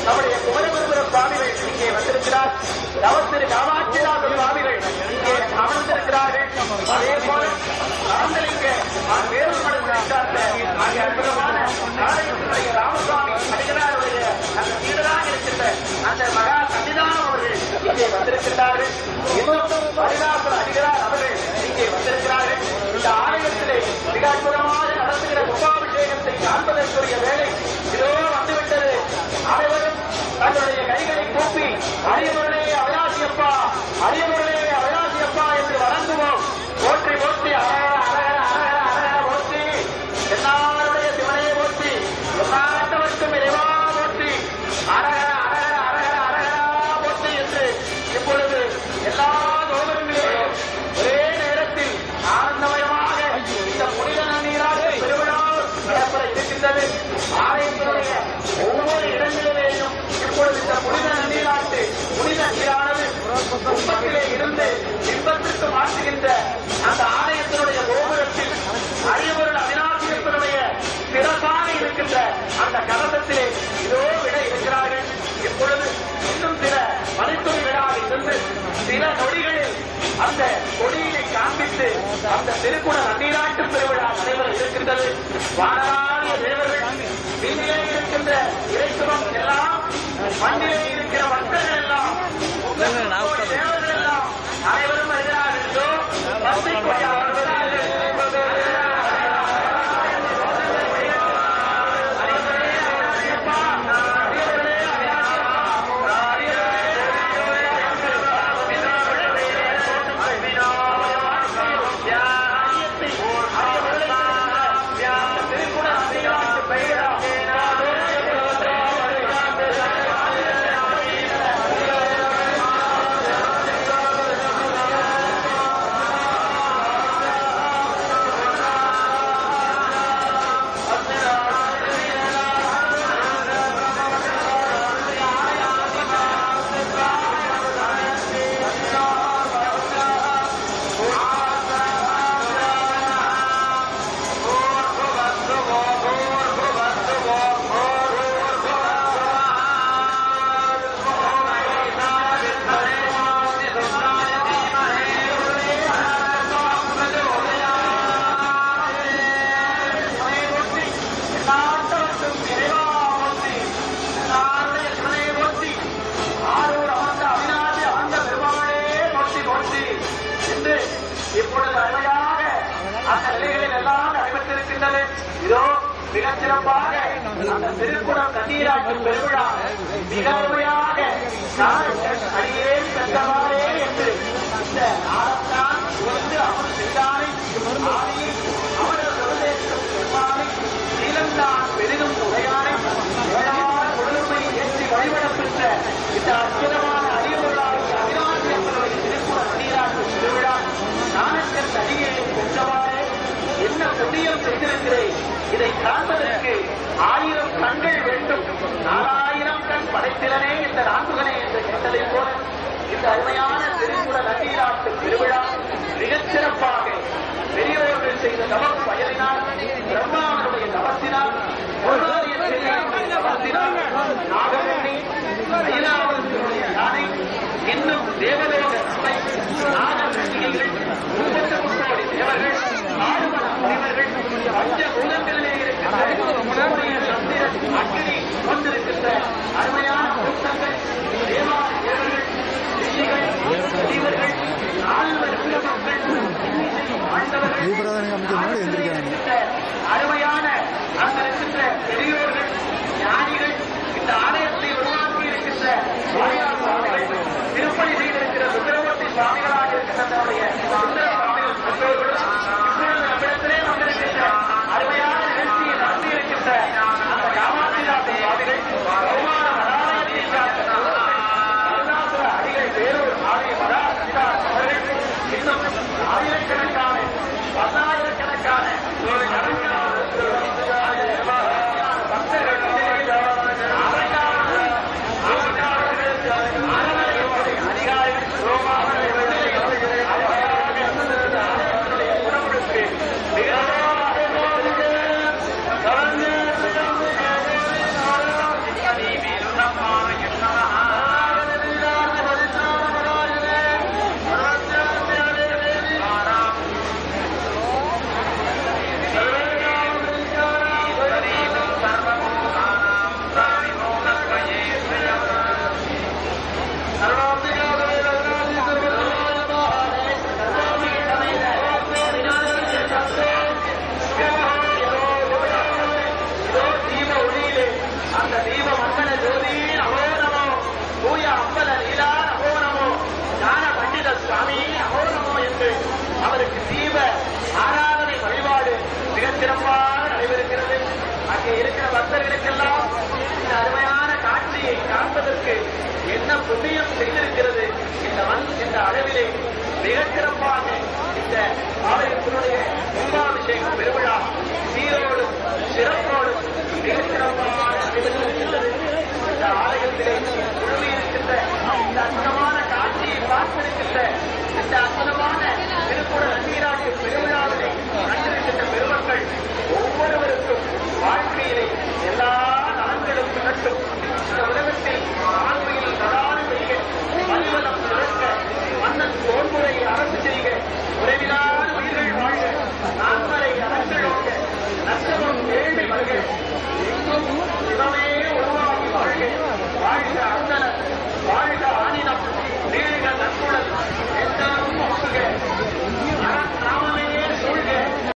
நம்முடைய குமரகுருபுர சுவாமிகள் இங்கே வந்திருக்கிறார் தவத்திரு காமாட்சிநாத சுவாமிகள் இங்கே அமர்ந்திருக்கிறார்கள் அதே போல நாங்கள் இங்கே வேறுபடுத்த அங்கே அற்புதமான நாராயணனுடைய ராமசுவாமி அடிகளாருடைய அந்த சீடராக இருக்கின்ற அந்த மகா சன்னிதானம் அவர்கள் இங்கே வந்திருக்கிறார்கள் இன்னும் பரிதாசர் அடிகளார் அவர்கள் இங்கே வந்திருக்கிறார்கள் இந்த ஆலயத்திலே மிக அற்புதமாக நடத்துகிற கும்பாபிஷேகத்தை காண்பதற்குரிய வேலை இதோ வந்துவிட்டது அனைவரும் தங்களுடைய கைகளை கூப்பி அரியவர்களே அவிநாசியப்பா அரியவர்களே அவிநாசியப்பா என்று வணங்குவோம் போற்றி போற்றி அரகர அரகர அரகர அரகர போற்றி எல்லாருடைய சிவனையை போற்றி எல்லாத்தவர்க்கும் இறைவா போற்றி அரகர அரகர அரகர அரகரா போற்றி என்று இப்பொழுது எல்லா கோபுரங்களிலும் ஒரே நேரத்தில் ஆனந்தமயமாக இந்த புனித நன்னீராக பெருவிழா நடைபெற இருக்கின்றது ஆலயத்தினுடைய ஒவ்வொரு இடங்களிலேயும் இப்பொழுது இந்த புனித நன்னீராட்டு புனித நீரானது கும்பத்திலே இருந்து இன்பத்திற்கு மாற்றுகின்ற அந்த ஆலயத்தினுடைய கோபுரத்தில் அரியவருள் அவிநாசியத்தினுடைய சிறப்பாக இருக்கின்ற அந்த கலசத்திலே இதோ விட இருக்கிறார்கள் இப்பொழுது இன்னும் சில மணித்துறை விழாவில் இருந்து சில நொடிகளில் அந்த கொடியினை காண்பித்து அந்த திருக்குண நன்னீராட்டு பெருவிழா நடைபெற இருக்கின்றது வானராளிய தேவர்கள் வீதியிலே இருக்கின்ற இறைத்துவம் எல்லாம் மண்ணிலே இருக்கிற மக்கள் எல்லாம் முப்பது தேவர்கள் எல்லாம் அனைவரும் வருகிறார்கள் இதோ பச்சை கொடி எல்லாத்தவர்க்கும் இறைவா போற்றி எல்லாருடைய சிவனையை போற்றி ஆரூர் அமர்ந்த அவிநாசி அமர்ந்த பெருமாளே போற்றி போற்றி என்று இப்பொழுது அருமையாக அந்த நிலைகளில் எல்லாம் நடைபெற்றிருக்கின்றது இதோ மிகச் சிறப்பாக அந்த திருக்குளம் தண்ணீராட்டும் பெருவிழா மிக அருமையாக நான் அடியே சென்றவாறே என்று இந்த நாளத்தான் வந்து அவர் செய்தாரை ஆதியில் அவரது பிரதேசம் பெருமானை நீலந்தான் பெரிதும் உரையானை ஏழான கொடுமை ஏற்றி வழிபடப் பெற்ற இந்த அற்புதமான அறிவுள்ளாருக்கு அவிநாசி என்பவருடைய திருக்குற நீராட்டும் திருவிழா நாணக்கன் அடியை பெற்றவாறே என்ன புண்ணியம் செய்திருக்கிறேன் இதை காண்பதற்கு ஆயிரம் கண்கள் வேண்டும் நாலாயிரம் கண் படைத்திலனே இந்த நான்குகனே என்று கேட்டதை போல இந்த அருமையான திருக்குற நன்னீராட்டு திருவிழா மிகச் சிறப்பாக பெரியோர்கள் செய்த தவம் பயனினால் பிரம்மாவனுடைய தவத்தினால் பொருளாதார பெரியாருடைய தவத்தினால் நாகமணி ஐராவதனுடைய யானை இன்னும் தேவலோக சபை நாகரசிகைகள் முப்பத்து முப்போடி தேவர்கள் ஆறுமண முனிவர்கள் பஞ்ச பூதங்களிலே இருக்கின்ற சூரிய சந்திரன் அக்னி கொண்டிருக்கின்ற அருமையான கூட்டங்கள் தேவார தேவர்கள் ரிஷிகள் முனிவர்கள் நால்வர் மக்கள் வாழ்ந்தவர்கள் தீபராதனை அமைக்க முன்னாடி எந்திரிக்கிறாங்க அருமையான புண்ணியம் செய்திருக்கிறது இந்த மண் இந்த அளவிலே மிகச் சிறப்பாக இந்த ஆலயத்தினுடைய கும்பாபிஷேக பெருவிழா சீரோடும் சிறப்போடும் மிகச் சிறப்பாக